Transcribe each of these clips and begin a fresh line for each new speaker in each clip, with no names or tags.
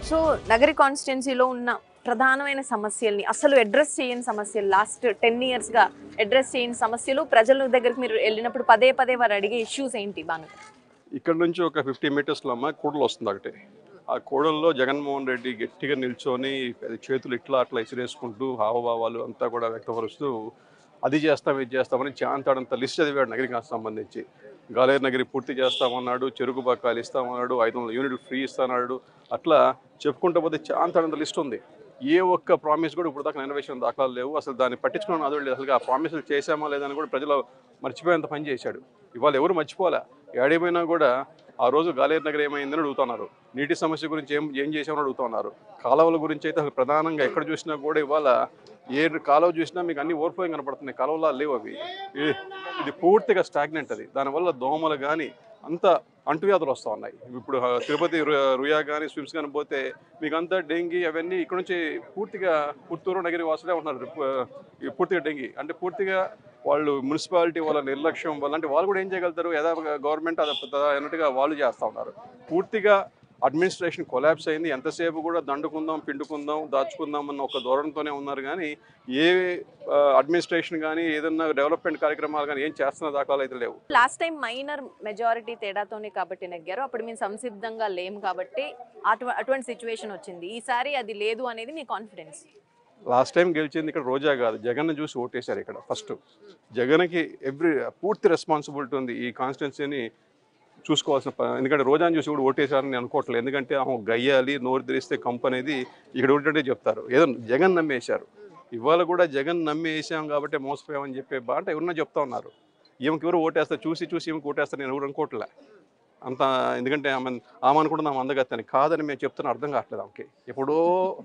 So Nagari కాన్స్టిట్యున్సీలో ఉన్న ప్రధానమైన సమస్యల్ని అసలు అడ్రస్ చేయని సమస్యలు లాస్ట్ టెన్ గా అడ్రస్ చేయని సమస్యలు ప్రజల దగ్గరికి మీరు వెళ్ళినప్పుడు పదే పదే వారు అడిగే ఇష్యూస్ ఏంటి బాను
ఇక్కడ నుంచి ఒక ఫిఫ్టీ మీటర్స్లో అమ్మ కూడలు వస్తుంది ఒకటి ఆ కూడల్లో జగన్మోహన్ రెడ్డి గట్టిగా నిల్చొని చేతులు ఇట్లా అట్లా ఇసిరేసుకుంటూ హావభావాలు అంతా కూడా వ్యక్తపరుస్తూ అది చేస్తాం ఇది చేస్తామని చాంతాడంత లిస్ట్ చదివాడు నగరికి సంబంధించి గాలేరు నగరి పూర్తి చేస్తామన్నాడు చెరుకు బకాలు ఇస్తామన్నాడు ఐదు వందల యూనిట్లు ఫ్రీ ఇస్తామన్నాడు అట్లా చెప్పుకుంటూ పోతే చాంతాడంత లిస్ట్ ఉంది ఏ ఒక్క ప్రామిస్ కూడా ఇప్పుడు దాకా నెరవేర్చిన దాఖలాలు లేవు అసలు దాన్ని పట్టించుకున్న అదే లేదు అసలు ఆ ప్రామిసులు చేశామా లేదని కూడా ప్రజలు మర్చిపోయేంత పని చేశాడు ఇవాళ ఎవరు మర్చిపోలే ఏడైపోయినా కూడా ఆ రోజు గాలేరు నగర్ ఏమైందని అడుగుతున్నారు నీటి సమస్య గురించి ఏం ఏం చేసామని అడుగుతున్నారు కాలువల గురించి అయితే అసలు ప్రధానంగా ఎక్కడ చూసినా కూడా ఇవాళ ఏ కాలువ చూసినా మీకు అన్ని ఓవర్ఫ్లోయింగ్ కనపడుతున్నాయి కాలువలా లేవు అవి ఇది- ఇది పూర్తిగా స్టాగ్నెంట్ అది దానివల్ల దోమలు కానీ అంత అంటువ్యాధులు వస్తూ ఉన్నాయి ఇప్పుడు ఆ, తిరుపతి రు- రుయా కానీ స్విమ్స్ కానీ పోతే మీకు అంతా డెంగీ అవన్నీ ఇక్కడ నుంచి పూర్తిగా పుత్తూరు నగరి వాసులే ఉంటున్నారు పు- ఈ పూర్తిగా డెంగీ అంటే పూర్తిగా వాళ్ళు మున్సిపాలిటీ వాళ్ళ నిర్లక్ష్యం వల్ల అంటే వాళ్ళు కూడా ఏం చేయగలుగుతారు యథా గవర్నమెంట్ అది అన్నట్టుగా వాళ్ళు చేస్తూ ఉన్నారు పూర్తిగా అడ్మినిస్ట్రేషన్ కొలాబ్స్ అయింది ఎంతసేపు కూడా దండుకుందాం పిండుకుందాం దాచుకుందాం అన్న ఒక ధోరణితోనే ఉన్నారు కానీ ఏ అడ్మినిస్ట్రేషన్ కానీ ఏదన్నా డెవలప్మెంట్ కార్యక్రమాలు కానీ ఏం చేస్తున్న దాఖలాలు అయితే లేవు
లాస్ట్ టైం మైనర్ మెజారిటీ తేడాతోనే కాబట్టి నెగ్గారు అప్పుడు మేము సంసిద్ధంగా లేము కాబట్టి అటు అటువంటి సిచ్యువేషన్ వచ్చింది ఈసారి అది లేదు అనేది మీ కాన్ఫిడెన్స్
లాస్ట్ టైం గెలిచింది ఇక్కడ రోజా కాదు జగన్ చూసి ఓటేశారు ఇక్కడ ఫస్ట్ జగన్కి ఎవ్రీ పూర్తి రెస్పాన్సిబిలిటీ ఉంది ఈ కాన్స్టిట్యున్సీని చూసుకోవాల్సిన ప- ఎందుకంటే రోజాని చూసి కూడా ఓటేశారని నేను అనుకోవట్లేదు ఎందుకంటే ఆమె గయ్యాలి నోరు తెరిస్తే కంపు అనేది ఇక్కడ ఒకటే చెప్తారు ఏదో జగన్ నమ్మేశారు ఇవాళ కూడా జగన్ నమ్మేసాం కాబట్టి మోసపోయామని చెప్పే బాట ఎవరన్నా చెప్తా ఉన్నారు ఈమెకి ఎవరు ఓటేస్తారు చూసి చూసి ఈమెకి ఓటేస్తారు నేను ఎవరు అనుకోవట్లే అంత ఎందుకంటే ఆమె ఆమె అనుకుంటున్నాం అందగత్తని కాదని మేము చెప్తున్నా అర్థం కావట్లేదు ఆమెకి ఎప్పుడో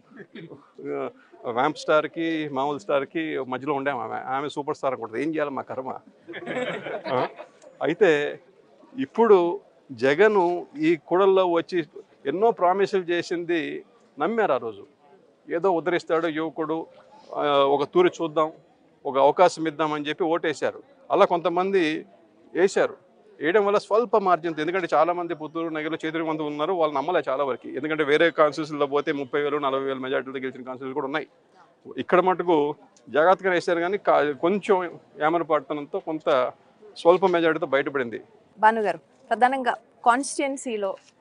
వ్యాంప్ స్టార్కి మామూలు స్టార్కి మధ్యలో ఉండాము ఆమె ఆమె సూపర్ స్టార్ అనుకుంటుంది ఏం చేయాలి మా కర్మ ఆ? అయితే ఇప్పుడు జగను ఈ కూడల్లో వచ్చి ఎన్నో ప్రామిసులు చేసింది నమ్మారు ఆ రోజు ఏదో ఉద్ధరిస్తాడు యువకుడు ఆ, ఒక తూరి చూద్దాం ఒక అవకాశం ఇద్దామని చెప్పి ఓటేశారు అలా కొంతమంది వేశారు వేయడం వల్ల స్వల్ప మార్జిన్ ఎందుకంటే చాలా మంది పుత్తూరు నగరంలో చేతులు మంది ఉన్నారు వాళ్ళు నమ్మలే చాలా వరకు ఎందుకంటే వేరే కాన్స్టిట్యూషన్లో పోతే ముప్పై వేలు నలభై వేలు మెజార్టీలో గెలిచిన కాన్స్టిట్యూషన్ కూడా ఉన్నాయి ఇక్కడ మటుకు జాగ్రత్తగా వేశారు కానీ కా- కొంచెం ఏమరపాటుతనంతో కొంత స్వల్ప మెజార్టీతో బయటపడింది
భాను గారు ప్రధానంగా కాన్స్టిట్యున్సీలో